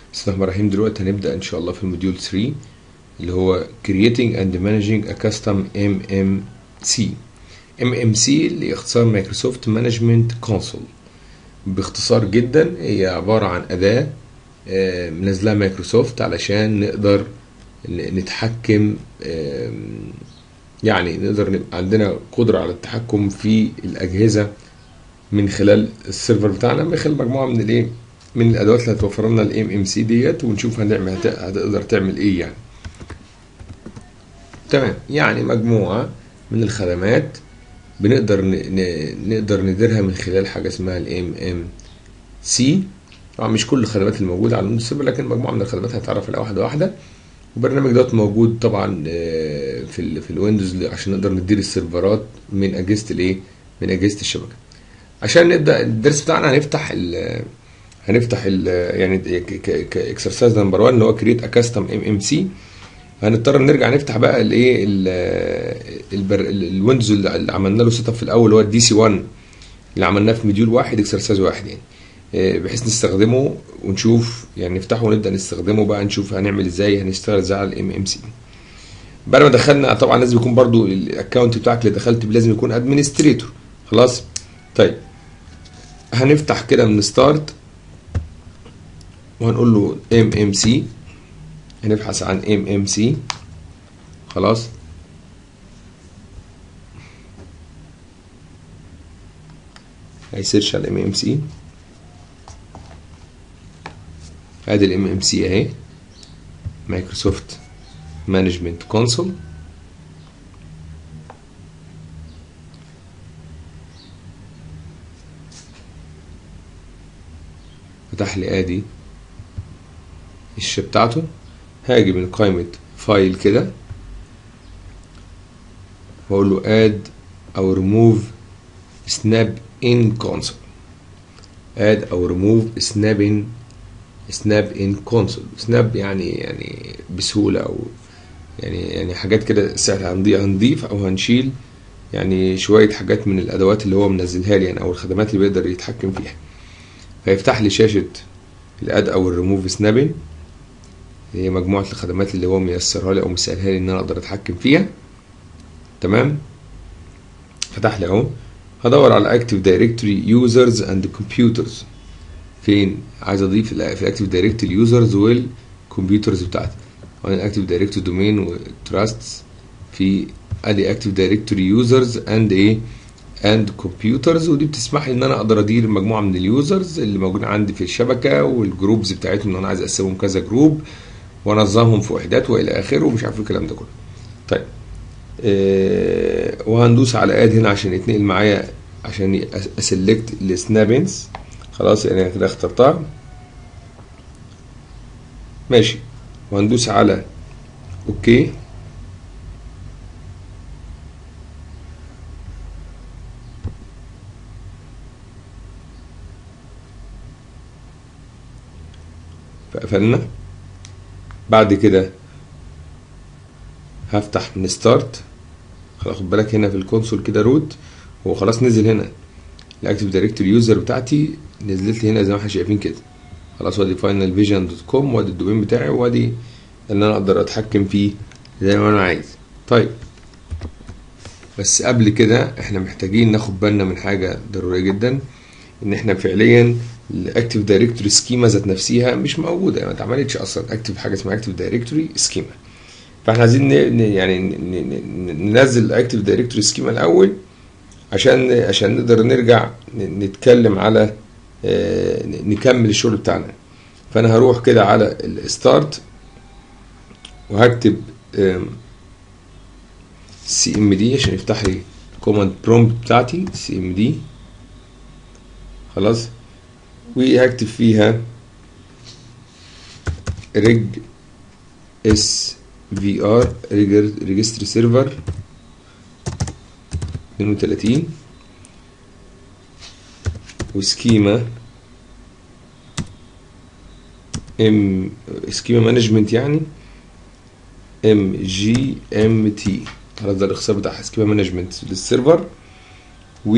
بسم الله الرحمن الرحيم دلوقتي هنبدأ إن شاء الله في الموديول 3 اللي هو Creating and Managing a Custom MMC MMC اللي اختصار مايكروسوفت مانجمنت كونسول باختصار جدا هي عبارة عن أداة آه، منزلها مايكروسوفت علشان نقدر ن- نتحكم آم، يعني نقدر نبقى عندنا قدرة على التحكم في الأجهزة من خلال السيرفر بتاعنا من خلال مجموعة من الايه من الادوات اللي هتوفر لنا الام ام سي ديت ونشوف هنعمل هت- هتقدر تعمل ايه يعني تمام يعني مجموعة من الخدمات بنقدر ن... ن... نقدر نديرها من خلال حاجة اسمها الام ام سي طبعا مش كل الخدمات الموجودة على ويندوز سيرفر لكن مجموعة من الخدمات هنتعرف عليها واحدة واحدة والبرنامج دوت موجود طبعا آه، في ال... في الويندوز عشان نقدر ندير السيرفرات من اجهزة الايه من اجهزة الشبكة عشان نبدا الدرس بتاعنا هنفتح ال هنفتح ال يعني كاكسرسايز نمبر 1 اللي هو كريت ا كاستم ام ام سي هنضطر نرجع نفتح بقى الايه ال- البر- ال- الويندوز اللي عملنا له سيت اب في الاول اللي هو الدي سي 1 اللي عملناه في مديول واحد اكسرسايز واحد يعني آه، بحيث نستخدمه ونشوف يعني نفتحه ونبدا نستخدمه بقى نشوف هنعمل ازاي هنشتغل ازاي على الام ام سي بعد ما دخلنا طبعا لازم يكون برضو الاكونت بتاعك اللي دخلت بيه لازم يكون ادمنستريتور خلاص طيب هنفتح كده من ستارت وهنقول له ام ام سي هنبحث عن ام ام سي خلاص هيسيرش على الام ام سي ادي الام ام سي اهي مايكروسوفت مانجمنت كونسول فتح لي ادي الش بتاعته هاجي من قائمة فايل كده واقول له add او remove snap in console add او remove snap in snap in console snap يعني يعني بسهولة او يعني يعني حاجات كده ساعتها هنضيف هنضيف او هنشيل يعني شوية حاجات من الادوات اللي هو منزلها لي يعني او الخدمات اللي بيقدر يتحكم فيها فيفتح لي شاشة الاد او الريموف سنابين هي مجموعة الخدمات اللي هو ميسرها لي او مسهلها لي ان انا اقدر اتحكم فيها تمام فتح لي اهو هدور على اكتيف دايركتوري يوزرز اند كمبيوترز فين عايز اضيف ال- في الاكتيف دايركتوري يوزرز والكمبيوترز بتاعتي وانا الاكتيف دايركتوري دومين وتراستس في ادي اكتيف دايركتوري يوزرز اند ايه اند كمبيوترز ودي بتسمح لي ان انا اقدر ادير مجموعه من اليوزرز اللي موجودين عندي في الشبكه والجروبز بتاعتهم ان انا عايز اقسمهم كذا جروب وانظمهم في وحدات والى اخره ومش عارف إيه الكلام ده كله طيب آه وهندوس على اد هنا عشان يتنقل معايا عشان اسلكت السنابنز خلاص يعني انا كده اخترتها ماشي وهندوس على اوكي فقفلنا بعد كده هفتح من ستارت خلاص خد بالك هنا في الكونسول كده روت هو خلاص نزل هنا الاكتيف دايركتوري يوزر بتاعتي نزلت لي هنا زي ما احنا شايفين كده خلاص وادي فاينل فيجن دوت كوم وادي الدومين بتاعي وادي اللي انا اقدر اتحكم فيه زي ما انا عايز طيب بس قبل كده احنا محتاجين ناخد بالنا من حاجه ضروريه جدا ان احنا فعليا الاكتيف دايركتوري سكيما ذات نفسها مش موجوده ما اتعملتش اصلا اكتيف حاجه اسمها اكتيف دايركتوري سكيما فاحنا عايزين ن- ن- يعني ن- ن- ننزل الاكتيف دايركتوري سكيما الاول عشان عشان نقدر نرجع ن- نتكلم على آه، ن- نكمل الشغل بتاعنا فانا هروح كده على الستارت وهكتب سي ام دي عشان يفتح لي الكوماند برومبت بتاعتي سي ام دي خلاص وهكتب فيها ريج اس في ار ريجستري سيرفر 32 وسكيما ام سكيما مانجمنت يعني ام جي ام تي خلاص ده الاختصار بتاع سكيما مانجمنت للسيرفر و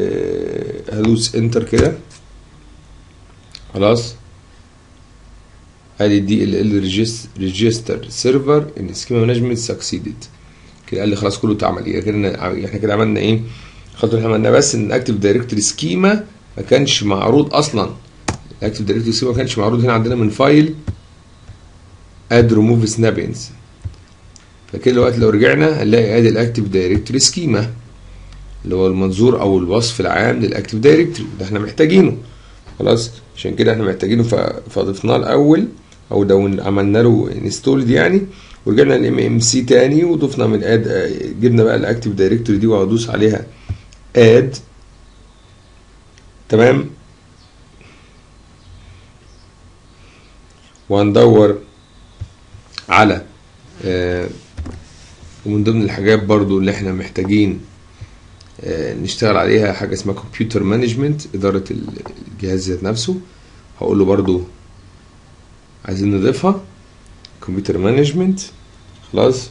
آه، هدوس انتر كده خلاص ادي دي ال ال ريجستر سيرفر ان سكيما مانجمنت سكسيدد كده قال لي خلاص كله اتعمل يعني كده احنا كده عملنا ايه الخطوه اللي احنا عملناها بس ان اكتف دايركتوري سكيما ما كانش معروض اصلا الاكتف دايركتوري سكيما ما كانش معروض هنا عندنا من فايل اد ريموف سنابينز فكده دلوقتي لو رجعنا هنلاقي ادي الاكتف دايركتوري سكيما اللي هو المنظور او الوصف العام للاكتف دايركتوري ده احنا محتاجينه خلاص عشان كده احنا محتاجينه فضفناه الاول او ده عملنا له انستولد يعني ورجعنا الام ام سي تاني وضفنا من اد جبنا بقى الاكتف دايركتوري دي وهدوس عليها اد تمام وهندور على آه ومن ضمن الحاجات برضو اللي احنا محتاجين آه نشتغل عليها حاجة اسمها كمبيوتر مانجمنت إدارة الجهاز ذات نفسه هقول له برضو عايزين نضيفها كمبيوتر مانجمنت خلاص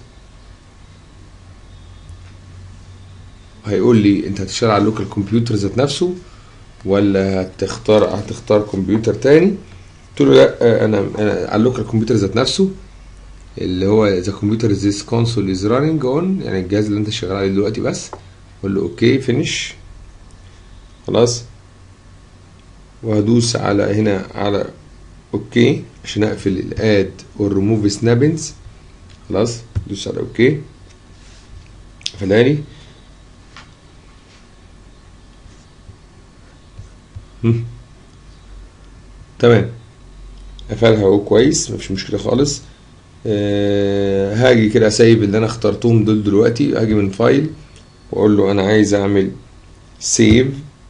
هيقول لي انت هتشتغل على اللوكال كمبيوتر ذات نفسه ولا هتختار هتختار كمبيوتر تاني قلت له لا انا انا على اللوكال كمبيوتر ذات نفسه اللي هو ذا كمبيوتر ذيس كونسول از راننج اون يعني الجهاز اللي انت شغال عليه دلوقتي بس اقول له اوكي فينيش خلاص وهدوس على هنا على اوكي عشان اقفل الاد والريموف سنابنز خلاص دوس على اوكي قفلها تمام قفلها اهو كويس مفيش مشكله خالص أه هاجي كده اسيب اللي انا اخترتهم دول دلوقتي هاجي من فايل واقول له انا عايز اعمل سيف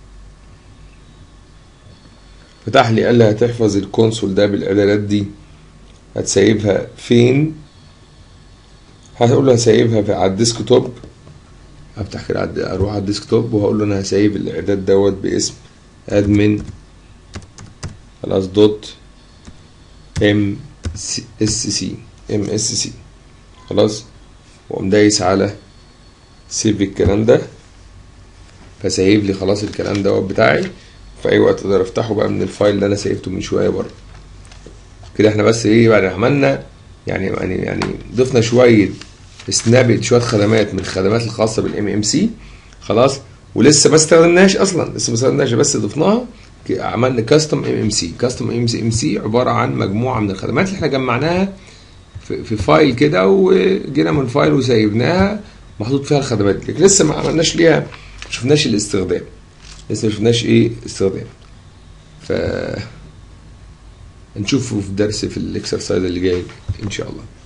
فتح لي قال لي هتحفظ الكونسول ده بالاعدادات دي هتسيبها فين هقول له هسيبها على الديسك توب افتح كده اروح على الديسك توب وهقول له انا هسيب الاعداد دوت باسم ادمن خلاص دوت ام اس سي ام اس سي خلاص واقوم دايس على سيف الكلام ده فسيب لي خلاص الكلام دوت بتاعي في اي وقت اقدر افتحه بقى من الفايل اللي انا سيفته من شويه بره كده احنا بس ايه بعد عملنا يعني يعني يعني ضفنا شويه سنابت شويه خدمات من الخدمات الخاصه بالام ام سي خلاص ولسه ما استخدمناش اصلا لسه ما استخدمناش بس ضفناها عملنا كاستم ام ام سي كاستم ام ام سي عباره عن مجموعه من الخدمات اللي احنا جمعناها في, في فايل كده وجينا من فايل وسيبناها محطوط فيها الخدمات دي لسه ما عملناش ليها ما شفناش الاستخدام لسه ما شفناش ايه استخدام ف نشوفه في درس في الاكسرسايز اللي جاي ان شاء الله